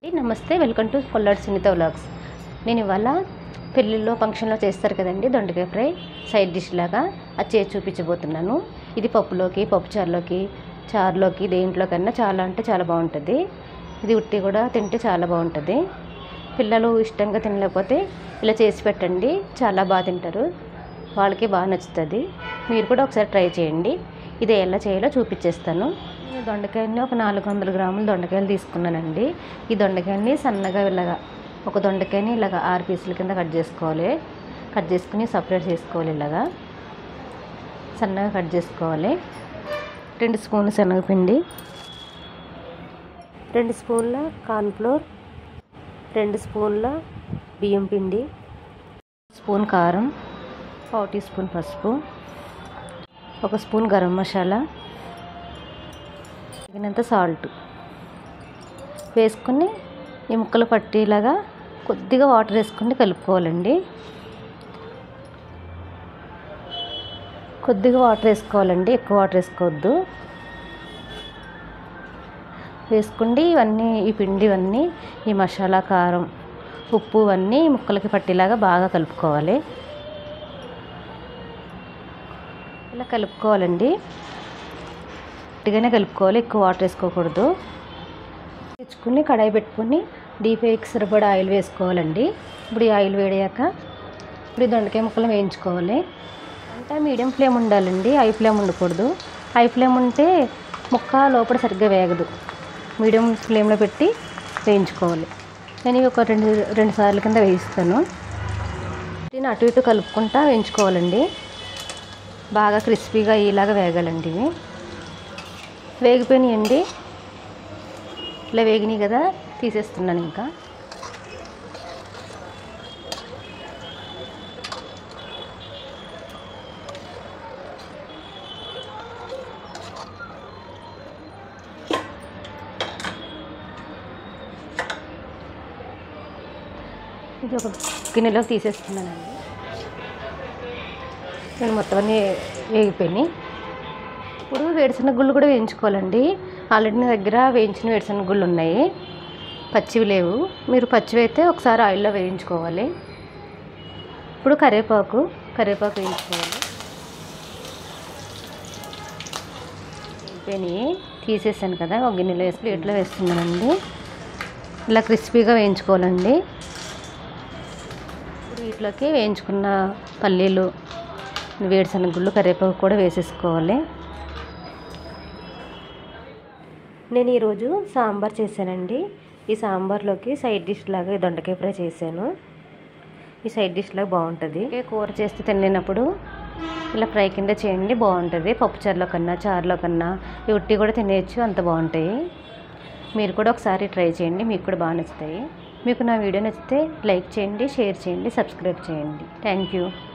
నమస్తే welcome to Kolladi Sunitha vlogs నేను ఇవాళ పెళ్ళిళ్ళలో ఫంక్షన్లో చేస్తారు కదండి దొండకాయ ఫ్రై సైడ్ డిష్ లాగా అది చేసి చూపించబోతున్నాను ఇది పప్పులోకి పప్పు చారులోకి చారులోకి దేంట్లోకన్నా చాలా అంటే చాలా బాగుంటుంది ఇది ఉట్టి కూడా తింటే చాలా బాగుంటుంది పిల్లలు ఇష్టంగా తినలేకపోతే ఇలా చేసి పెట్టండి చాలా బాగా తింటారు వాళ్ళకి బాగా నచ్చుతుంది మీరు కూడా ఒకసారి ట్రై చేయండి ఇది ఎలా చేయాలో చూపించేస్తాను నేను దొండకాయని ఒక నాలుగు వందల గ్రాముల దొండకాయలు తీసుకున్నానండి ఈ దొండకాయని సన్నగా ఇలాగా ఒక దొండకాయని ఇలాగ ఆరు పీసుల కింద కట్ చేసుకోవాలి కట్ చేసుకుని సపరేట్ చేసుకోవాలి ఇలాగా సన్నగా కట్ చేసుకోవాలి రెండు స్పూన్లు శనగపిండి రెండు స్పూన్ల కార్న్ఫ్లోర్ రెండు స్పూన్ల బియ్యం పిండి స్పూన్ కారం పావు టీ స్పూన్ పసుపు ఒక స్పూన్ గరం మసాలా తగినంత సాల్ట్ వేసుకుని ఈ ముక్కలు పట్టేలాగా కొద్దిగా వాటర్ వేసుకుని కలుపుకోవాలండి కొద్దిగా వాటర్ వేసుకోవాలండి ఎక్కువ వాటర్ వేసుకోవద్దు వేసుకుండి ఇవన్నీ ఈ పిండి ఇవన్నీ ఈ మసాలా కారం ఉప్పు ఇవన్నీ ముక్కలకి పట్టేలాగా బాగా కలుపుకోవాలి ఇలా కలుపుకోవాలండి గట్టిగానే కలుపుకోవాలి ఎక్కువ వాటర్ వేసుకోకూడదు తెచ్చుకుని కడాయి పెట్టుకుని డీప్ ఫ్రైకి సరిపడా ఆయిల్ వేసుకోవాలండి ఇప్పుడు ఈ ఆయిల్ వేడాక ఇప్పుడు ఈ దొండకాయ ముక్కలు వేయించుకోవాలి అంటే మీడియం ఫ్లేమ్ ఉండాలండి హై ఫ్లేమ్ ఉండకూడదు హై ఫ్లేమ్ ఉంటే ముక్క లోపల సరిగ్గా వేగదు మీడియం ఫ్లేమ్లో పెట్టి వేయించుకోవాలి నేను ఇవి ఒక రెండు రెండు సార్లు కింద వేయిస్తాను దీన్ని అటు ఇటు కలుపుకుంటా వేయించుకోవాలండి బాగా క్రిస్పీగా ఇలాగా వేగాలండి ఇవి వేగిపోయినాయండి ఇలా వేగినాయి కదా తీసేస్తున్నాను ఇంకా ఇది ఒక గిన్నెలో తీసేస్తున్నానండి నేను మొత్తం అన్నీ వేగిపోయినాయి ఇప్పుడు వేరుశనగ గుళ్ళు కూడా వేయించుకోవాలండి ఆల్రెడీ నా దగ్గర వేయించిన వేరుశనగ గుళ్ళు ఉన్నాయి పచ్చివి లేవు మీరు పచ్చివి అయితే ఒకసారి ఆయిల్లో వేయించుకోవాలి ఇప్పుడు కరివేపాకు కరివేపాకు వేయించుకోవాలి వేగిపోయినాయి తీసేసాను కదా ఒక గిన్నెలో వేసి ప్లేట్లో వేస్తున్నానండి ఇలా క్రిస్పీగా వేయించుకోవాలండి ఇప్పుడు వీటిలోకి వేయించుకున్న పల్లీలు వేరుశనగ గుళ్ళు కరివేపాకు కూడా వేసేసుకోవాలి నేను ఈరోజు సాంబార్ చేశానండి ఈ సాంబార్లోకి సైడ్ డిష్ లాగా ఈ దొండకాయ ఫ్రై చేశాను ఈ సైడ్ డిష్ లాగా బాగుంటుంది కూర చేస్తే తినలేనప్పుడు ఇలా ఫ్రై కింద చేయండి బాగుంటుంది పప్పు చారులో కన్నా చారులో కన్నా ఈ ఉట్టి కూడా తినేయచ్చు అంత బాగుంటాయి మీరు కూడా ఒకసారి ట్రై చేయండి మీకు కూడా బాగా నచ్చుతాయి మీకు నా వీడియో నచ్చితే లైక్ చేయండి షేర్ చేయండి సబ్స్క్రైబ్ చేయండి థ్యాంక్ యూ